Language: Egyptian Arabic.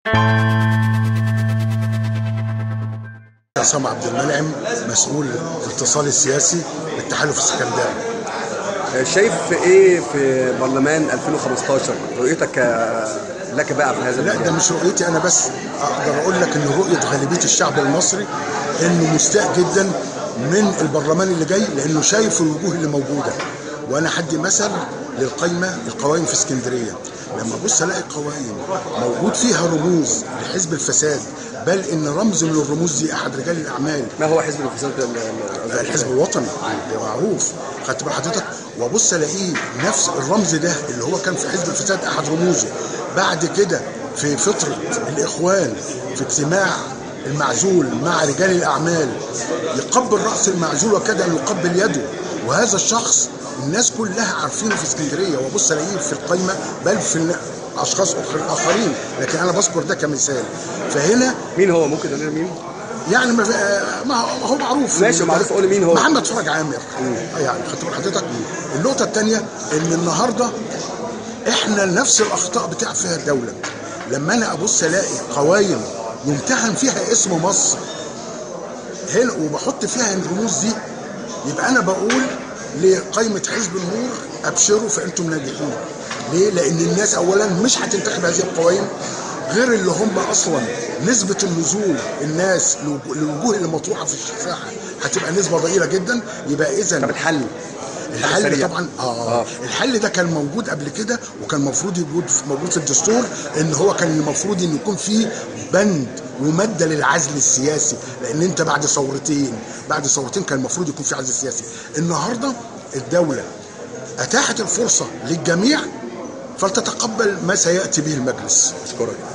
عصام عبد المنعم مسؤول الاتصال السياسي بالتحالف السكندري شايف ايه في برلمان 2015 رؤيتك لك بقى في هذا لا ده مش رؤيتي انا بس اقدر اقول لك ان رؤيه غالبيه الشعب المصري انه مستاء جدا من البرلمان اللي جاي لانه شايف الوجوه اللي موجوده وانا حدي مثل للقايمه القوائم في اسكندريه لما ابص الاقي قوائم موجود فيها رموز لحزب الفساد بل ان رمز من الرموز دي احد رجال الاعمال ما هو حزب الفساد الحزب الوطني معروف خدت بال حضرتك وابص الاقيه نفس الرمز ده اللي هو كان في حزب الفساد احد رموزه بعد كده في فتره الاخوان في اجتماع المعزول مع رجال الاعمال يقبل راس المعزول وكاد ان يقبل يده وهذا الشخص الناس كلها عارفينه في اسكندريه وابص الاقيه في القايمه بل في اشخاص اخرين لكن انا بذكر ده كمثال فهنا مين هو ممكن تقول مين؟ يعني ما هو معروف ماشي معروف قول مين هو محمد فرج عامر يعني خدت بال حضرتك النقطه الثانيه ان النهارده احنا نفس الاخطاء بتاع فيها الدوله لما انا ابص الاقي قوايم يمتحن فيها اسم مصر هنا وبحط فيها الرموز دي يبقى انا بقول لقائمه حزب النور ابشروا فانتم ناجحون ليه؟ لان الناس اولا مش هتنتخب هذه القوائم غير اللي هم اصلا نسبه النزول الناس للوجوه اللي مطروحه في الساحه هتبقى نسبه ضئيله جدا يبقى اذا طب الحل الحل طبعا آه, اه الحل ده كان موجود قبل كده وكان المفروض يوجد موجود في الدستور ان هو كان المفروض ان يكون فيه بند وماده للعزل السياسي لان انت بعد ثورتين بعد ثورتين كان المفروض يكون في عزل سياسي النهارده الدوله اتاحت الفرصه للجميع فلتتقبل ما سياتي به المجلس اشكرك